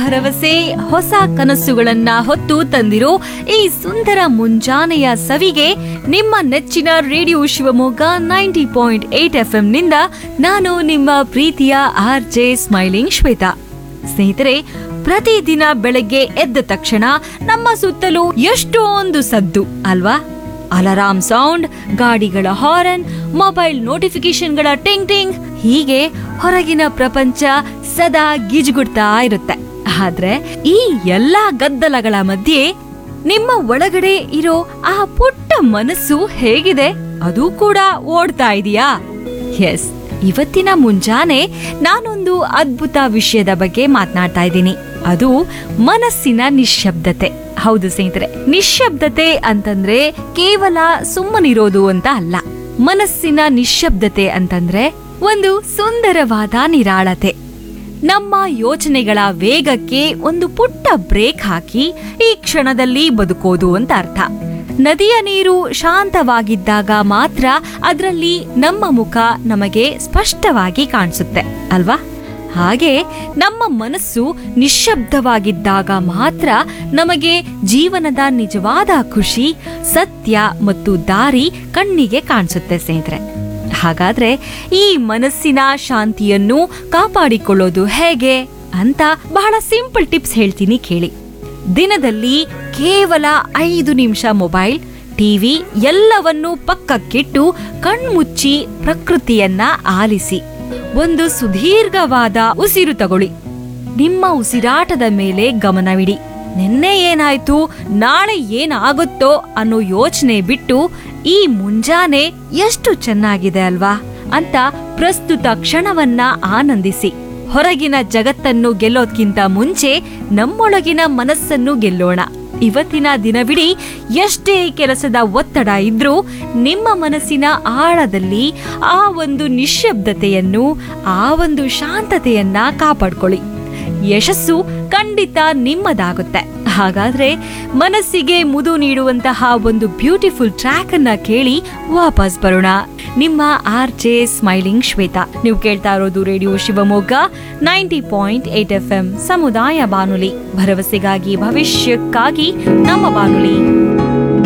ಭರವಸೆ ಹೊಸ ಕನಸುಗಳನ್ನ ಹೊತ್ತು ತಂದಿರೋ ಈ ಸುಂದರ ಮುಂಜಾನೆಯ ಸವಿಗೆ ನಿಮ್ಮ ನೆಚ್ಚಿನ radio Shivamogga ninety point eight F ನಿಂದ ನಾನು ನಿಮ್ಮ ಪ್ರೀತಿಯ ಆರ್ ಜೆ ಸ್ಮೈಲಿಂಗ್ ಶ್ವೇತಾ ಸ್ನೇಹಿತರೆ ಪ್ರತಿದಿನ ಬೆಳಗ್ಗೆ ಎದ್ದ ತಕ್ಷಣ ನಮ್ಮ ಸುತ್ತಲೂ ಎಷ್ಟೊಂದು ಸದ್ದು ಅಲ್ವಾ ಅಲಾರಾಮ್ ಸೌಂಡ್ ಗಾಡಿಗಳ ಹಾರನ್ ಮೊಬೈಲ್ ನೋಟಿಫಿಕೇಶನ್ಗಳ ಟಿಂಗ್ ಟಿಂಗ್ ಹೀಗೆ ಹೊರಗಿನ ಪ್ರಪಂಚ ಸದಾ ಗಿಜುಗುಡ್ತಾ ಇರುತ್ತೆ ಆದ್ರೆ ಈ ಎಲ್ಲಾ ಗದ್ದಲಗಳ ಮಧ್ಯೆ ನಿಮ್ಮ ಒಳಗಡೆ ಇರೋ ಆ ಪುಟ್ಟ ಮನಸ್ಸು ಹೇಗಿದೆ ಅದು ಕೂಡ ಓಡ್ತಾ ಇದೆಯಾ ಎಸ್ ಇವತ್ತಿನ ಮುಂಜಾನೆ ನಾನೊಂದು ಅದ್ಭುತ ವಿಷಯದ ಬಗ್ಗೆ ಮಾತನಾಡ್ತಾ ಇದ್ದೀನಿ ಅದು ಮನಸ್ಸಿನ ನಿಶ್ಶಬ್ದತೆ ಹೌದು ಸ್ನೇಹಿತರೆ ನಿಶ್ಶಬ್ದತೆ ಅಂತಂದ್ರೆ ಕೇವಲ ಸುಮ್ಮನಿರೋದು ಅಂತ ಅಲ್ಲ ಮನಸ್ಸಿನ ನಿಶ್ಶಬ್ದತೆ ಅಂತಂದ್ರೆ ಒಂದು ಸುಂದರವಾದ ನಿರಾಳತೆ ನಮ್ಮ ಯೋಚನೆಗಳ ವೇಗಕ್ಕೆ ಒಂದು ಪುಟ್ಟ ಬ್ರೇಕ್ ಹಾಕಿ ಈ ಕ್ಷಣದಲ್ಲಿ ಬದುಕೋದು ಅಂತ ಅರ್ಥ ನದಿಯ ನೀರು ಶಾಂತವಾಗಿದ್ದಾಗ ಮಾತ್ರ ಅದರಲ್ಲಿ ನಮ್ಮ ಮುಖ ನಮಗೆ ಸ್ಪಷ್ಟವಾಗಿ ಕಾಣಿಸುತ್ತೆ ಅಲ್ವಾ ಹಾಗೆ ನಮ್ಮ ಮನಸ್ಸು ನಿಶ್ಶಬ್ದವಾಗಿದ್ದಾಗ ಮಾತ್ರ ನಮಗೆ ಜೀವನದ ನಿಜವಾದ ಖುಷಿ ಸತ್ಯ ಮತ್ತು ದಾರಿ ಕಣ್ಣಿಗೆ ಕಾಣಿಸುತ್ತೆ ಸ್ನೇಹಿತರೆ ಹಾಗಾದ್ರೆ ಈ ಮನಸ್ಸಿನ ಶಾಂತಿಯನ್ನು ಕಾಪಾಡಿಕೊಳ್ಳೋದು ಹೇಗೆ ಅಂತ ಬಹಳ ಸಿಂಪಲ್ ಟಿಪ್ಸ್ ಹೇಳ್ತೀನಿ ಕೇಳಿ ದಿನದಲ್ಲಿ ಕೇವಲ ಐದು ನಿಮಿಷ ಮೊಬೈಲ್ ಟಿವಿ ಎಲ್ಲವನ್ನೂ ಪಕ್ಕಕ್ಕಿಟ್ಟು ಕಣ್ಮುಚ್ಚಿ ಪ್ರಕೃತಿಯನ್ನ ಆಲಿಸಿ ಒಂದು ಸುದೀರ್ಘವಾದ ಉಸಿರು ತಗೊಳ್ಳಿ ನಿಮ್ಮ ಉಸಿರಾಟದ ಮೇಲೆ ಗಮನವಿಡಿ ನಿನ್ನೆ ಏನಾಯ್ತು ನಾಳೆ ಏನಾಗುತ್ತೋ ಅನ್ನೋ ಯೋಚನೆ ಬಿಟ್ಟು ಈ ಮುಂಜಾನೆ ಎಷ್ಟು ಚೆನ್ನಾಗಿದೆ ಅಲ್ವಾ ಅಂತ ಪ್ರಸ್ತುತ ಕ್ಷಣವನ್ನ ಆನಂದಿಸಿ ಹೊರಗಿನ ಜಗತ್ತನ್ನು ಗೆಲ್ಲೋದ್ಕಿಂತ ಮುಂಚೆ ನಮ್ಮೊಳಗಿನ ಮನಸ್ಸನ್ನು ಗೆಲ್ಲೋಣ ಇವತ್ತಿನ ದಿನವಿಡೀ ಎಷ್ಟೇ ಕೆಲಸದ ಒತ್ತಡ ಇದ್ರೂ ನಿಮ್ಮ ಮನಸ್ಸಿನ ಆಳದಲ್ಲಿ ಆ ಒಂದು ನಿಶ್ಶಬ್ದತೆಯನ್ನು ಆ ಒಂದು ಶಾಂತತೆಯನ್ನ ಕಾಪಾಡ್ಕೊಳ್ಳಿ ಯಶಸ್ಸು ಖಂಡಿತ ನಿಮ್ಮದಾಗುತ್ತೆ ಹಾಗಾದ್ರೆ ಮನಸ್ಸಿಗೆ ಮುದು ನೀಡುವಂತಹ ಒಂದು ಬ್ಯೂಟಿಫುಲ್ ಟ್ರ್ಯಾಕ್ ಅನ್ನ ಕೇಳಿ ವಾಪಸ್ ಬರೋಣ ನಿಮ್ಮ ಆರ್ ಜೆ ಸ್ಮೈಲಿಂಗ್ ಶ್ವೇತಾ ನೀವು ಕೇಳ್ತಾ ಇರೋದು radio Shivamogga ninety point eight F M ಸಮುದಾಯ ಬಾನುಲಿ ಭರವಸೆಗಾಗಿ ಭವಿಷ್ಯಕ್ಕಾಗಿ ನಮ್ಮ ಬಾನುಲಿ